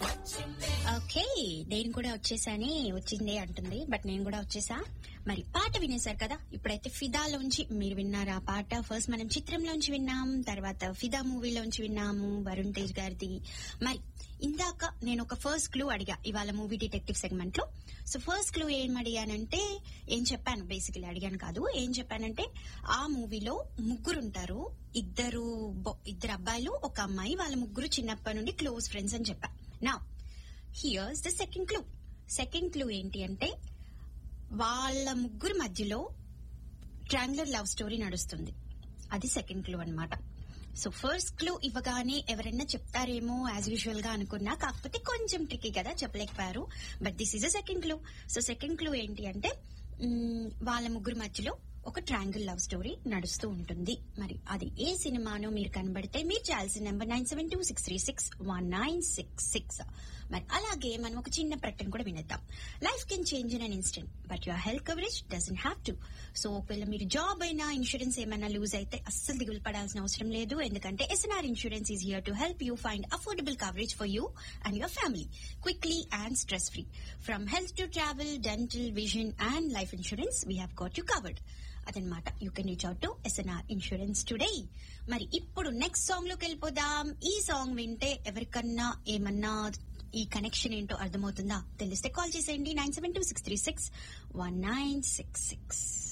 okay నేను కూడా వచ్చేసాని వచ్చిందే అంటుంది బట్ నేను కూడా వచ్చేసా మరి పాట వినేశారు కదా ఇప్పుడైతే ఫిదాలోంచి మీరు విన్నారు ఆ పాట ఫస్ట్ మనం చిత్రంలోంచి విన్నాం తర్వాత ఫిదా మూవీలోంచి విన్నాము వరుణ్ తేజ్ గారిది మరి ఇందాక నేను ఒక ఫస్ట్ క్లూ అడిగా ఇవాళ మూవీ డిటెక్టివ్ సెగ్మెంట్ లో సో ఫస్ట్ క్లూ ఏం అడిగానంటే ఏం చెప్పాను బేసికలీ అడిగాను కాదు ఏం చెప్పానంటే ఆ మూవీలో ముగ్గురు ఉంటారు ఇద్దరు బొ- ఇద్దరు అబ్బాయిలు ఒక అమ్మాయి వాళ్ళ ముగ్గురు చిన్నప్పటి నుండి క్లోజ్ ఫ్రెండ్స్ అని చెప్పా నా here's the second clue second clue ఏంటి అంటే వాళ్ళ ముగ్గురు మధ్యలో ట్రాంగులర్ లవ్ స్టోరీ నడుస్తుంది అది సెకండ్ క్లూ అన్నమాట సో ఫస్ట్ క్లూ ఇవ్వగానే ఎవరైనా చెప్తారేమో యాజ్ యూజువల్ గా అనుకున్నా కాకపోతే కొంచెం ట్రికీ కదా చెప్పలేకపోయారు but this is a second clue so second clue ఏంటి అంటే మ్, వాళ్ళ ముగ్గురు మధ్యలో ఒక ట్రాంగిల్ లవ్ స్టోరీ నడుస్తూ ఉంటుంది మరి అది ఏ సినిమానో మీరు కనబడితే మీరు చేయాల్సిన number nine seven two six three six one nine six six మరి అలాగే మనం ఒక చిన్న ప్రకటన కూడా వినేద్దాం life can change in an instant but your health coverage doesn't have to so ఒకవేళ మీరు జాబ్ అయినా ఇన్సూరెన్స్ ఏమైనా లూజ్ అయితే అస్సలు దిగులు పడాల్సిన అవసరం లేదు ఎందుకంటే SNR insurance is here to help you find affordable coverage for you and your family quickly and stress free from health to travel dental vision and life insurance we have got you covered అదనమాట you can reach out to SNR insurance today మరి ఇప్పుడు next song లోకి వెళ్ళిపోదాం ఈ song వింటే ఎవరికన్నా ఏమన్నా ఈ కనెక్షన్ ఏంటో అర్థమవుతుందా తెలిస్తే కాల్ చేసేయండి nine seven two six three six one nine six six